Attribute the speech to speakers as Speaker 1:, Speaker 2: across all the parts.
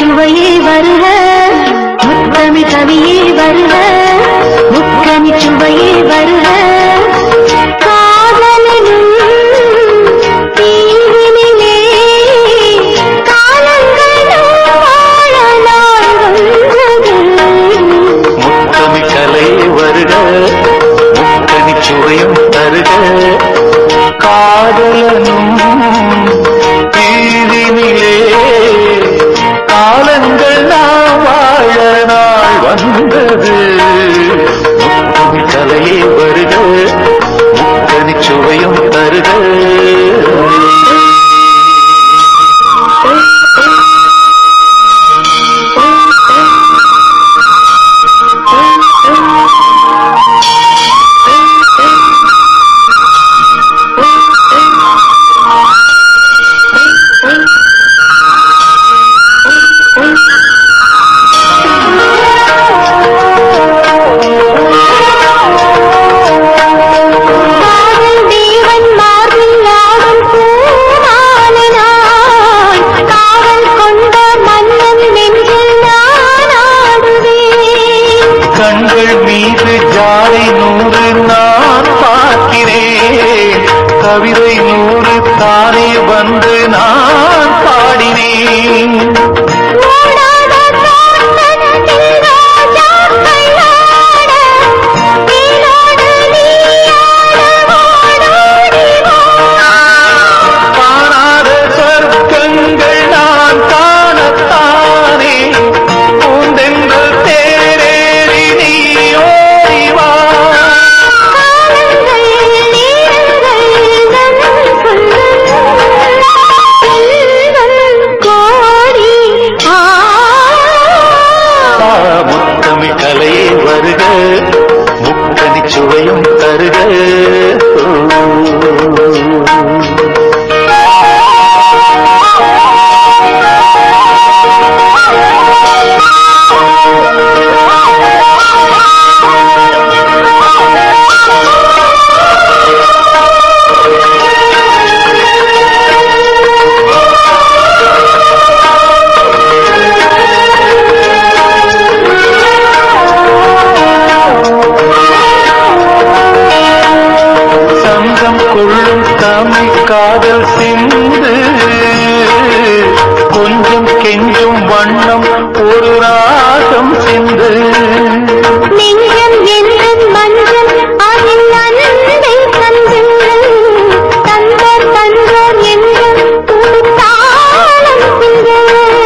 Speaker 1: சுவையே வருக முத்தமி கவியே வருக முத்தமி சுவையே வருக காதலனும் தீவினிலே காலங்களும் வாழ நாள் வந்தது
Speaker 2: முத்தமி கலை வருக முத்தனி சுவையும் தருக காதலனும் தீதினிலே காலங்கள் நாம் வாழ நாள் வந்தது முத்தமி கலையே வருக முத்தனி சுவையும் தருக
Speaker 1: காதல் தேவன் மார்பில் ஆடும் பூமாலனாய் காவல் கொண்ட மன்னன் நெஞ்சில் நான் ஆடுவேன்
Speaker 2: கண்கள் மீது ஜாடை நூறு நான் பார்க்கிறேன் கவிதை நூறு தானே வந்து நான் பாடினேன்
Speaker 1: ஓடாத தோட்டத்தில் ரோஜாக்கள் ஆட, தேனோடு நீ ஆட, ஓடோடி வா.
Speaker 2: காணாத சொர்க்கங்கள் நான் காணத்தானே பூந்தெங்கள் தேரேறி நீ ஓடிவா
Speaker 1: காலங்கள், நேரங்கள் நம் சொந்தம். செல்வம் கோடி ஆ
Speaker 2: முத்தமி கலையே வருக முக்கனி சுவையும் தருக சங்கம் கொள்ளும் தமிழ் காதல் சிந்து கொஞ்சம் கெஞ்சும் வண்ணம் ஒரு ராகம் சிந்து
Speaker 1: நெஞ்சம் என்றும் மஞ்சள் அதில் அன்பை தந்து தந்தர் தந்தர் என்றும் தாளம் சிந்து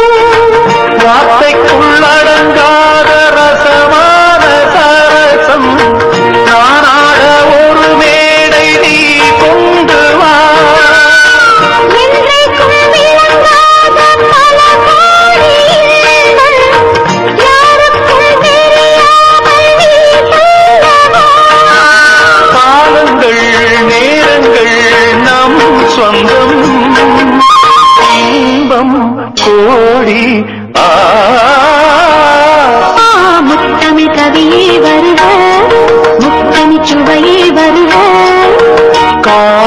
Speaker 2: வார்த்தைக்குள்ளடங்காத ரசமான சரசம் நானாட ஒரு மேடை நீ கொண்டு வா
Speaker 1: என்றைக்கும் விளங்காத பல கோடி இன்பம் யாருக்கும் தெரியாமல் நீ சொல்லவா
Speaker 2: காலங்கள் நேரங்கள் நம் சொந்தம் இன்பம் கோடி ஆ
Speaker 1: ஆ, முத்தமிழ் கவியே வருக முத்தமிழ் சுவையே வருக
Speaker 2: கா